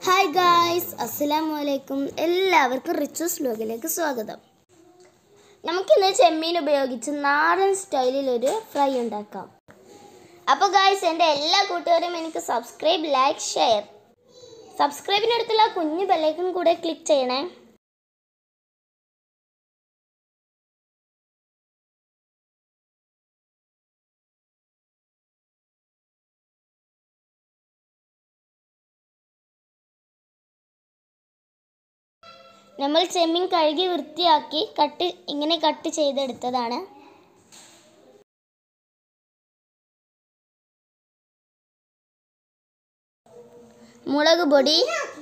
hi guys അസ്സലാമു അലൈക്കും എല്ലാവർക്കും റിച്ചസ് വ്ലോഗിലേക്ക് സ്വാഗതം നമുക്കിന്ന് ചെമ്മീൻ ഉപയോഗിച്ച് നാടൻ സ്റ്റൈലിൽ ഒരു ഫ്രൈ ഉണ്ടാക്കാം അപ്പോൾ ഗായ്സ് എൻ്റെ എല്ലാ കൂട്ടുകാരും എനിക്ക് സബ്സ്ക്രൈബ് ലൈക്ക് ഷെയർ സബ്സ്ക്രൈബിനടുത്തുള്ള കുഞ്ഞു ബെല്ലൈക്കൺ കൂടെ ക്ലിക്ക് ചെയ്യണേ നമ്മൾ ചെമ്മീൻ കഴുകി വൃത്തിയാക്കി കട്ട് ഇങ്ങനെ കട്ട് ചെയ്തെടുത്തതാണ് മുളക് പൊടി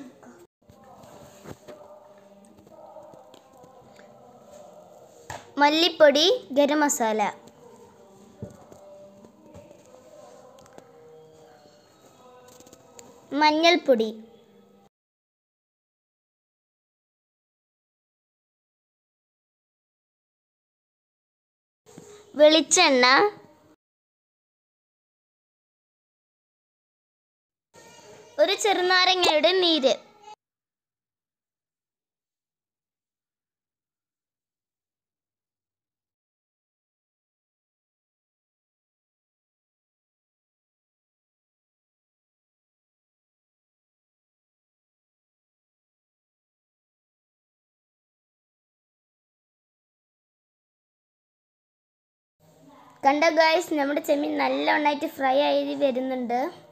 മല്ലിപ്പൊടി ഗരം മസാല മഞ്ഞൾപ്പൊടി വെളിച്ചെണ്ണ ഒരു ചെറുനാരങ്ങയുടെ നീര് കണ്ട ഗായ്സ് നമ്മുടെ ചെമ്മീൻ നല്ലവണ്ണമായിട്ട് ഫ്രൈ ആയി വരുന്നുണ്ട്